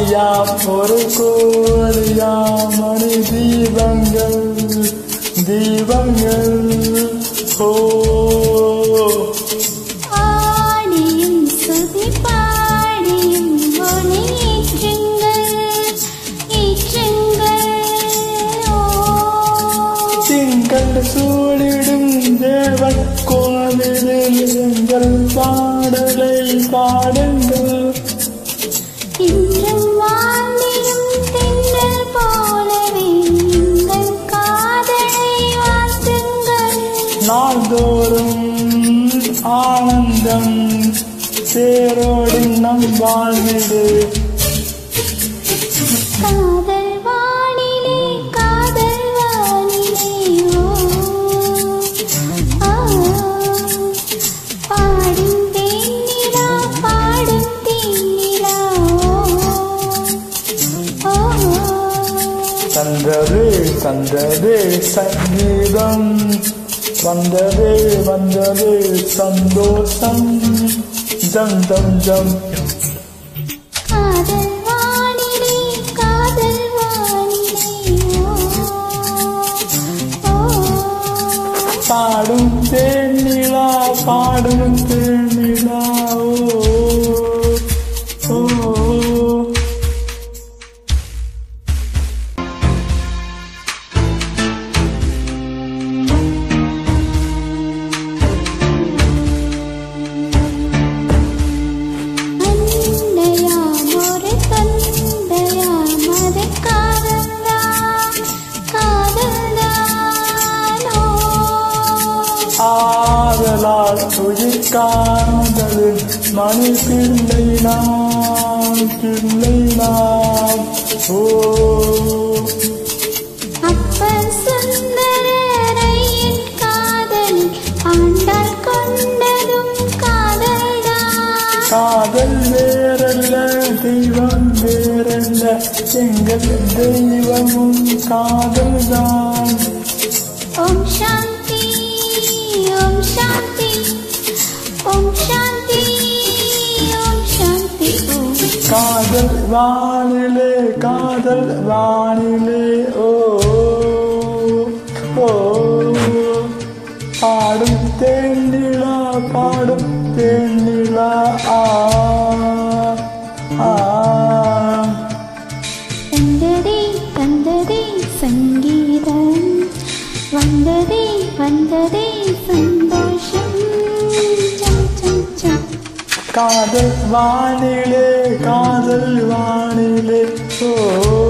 ஆடியாம் ஒரு கோழியாம் மணி தீபங்கள் தீபங்கள் ஓ ஆடியும் சுதி பாடியும் ஒளி ஏற்றுங்கள் ஏற்றுங்கள் ஓ திங்கள் சூழிடும் தேவன் கோவிலில் எங்கள் பாடலை பாடுங்கள் இன்றும் வாழ்ந்திடும் தென்றல் போலவே எங்கள் காதலை வாழ்த்துங்கள் நாள்தோறும் ஆனந்தம் சேரோடு நம் வாழ்விடு காதல் வானிலே காதல் வானிலே ஓ ஆ பாடும் தேனிலா பாடும் தேனிலா ஓ ஓ தந்தது தந்தது சங்கீதம் வந்தது வந்தது சந்தோஷம் ஜம் ஜம் ஜம் காதல் வானிலே காதல் வானிலே ஓ ஓ பாடும் தேனிலா பாடும் தேனிலா ஓ ஓ அன்னையாம் ஒரு தந்தையாம் அது காதல்தான் காதல்தானோ ஆதலால் உயிர் காதலில் மணி பிள்ளை நாம் பிள்ளை நாம் ஓ அப்பன் சுந்தரரையின் காதல் ஆண்டாள் கொண்டதும் காதல்தான் காதல் வேறல்ல தெய்வம் வேறல்ல எங்கள் தெய்வமும் காதல்தான் ஓம் சாந்தி ஓம் சாந்தி ஓம் சாந்தி ஓம் சாந்தி ஓம் காதல் வானிலே காதல் வானிலே ஓ ஓ பாடும் தேனிலா பாடும் தேனிலா ஆ ஆ தந்ததே தந்ததே சங்கீதம் வந்ததே வந்ததே சந்தோஷம் சம் சம் சம் காதல் வானிலே காதல் வானிலே ஓ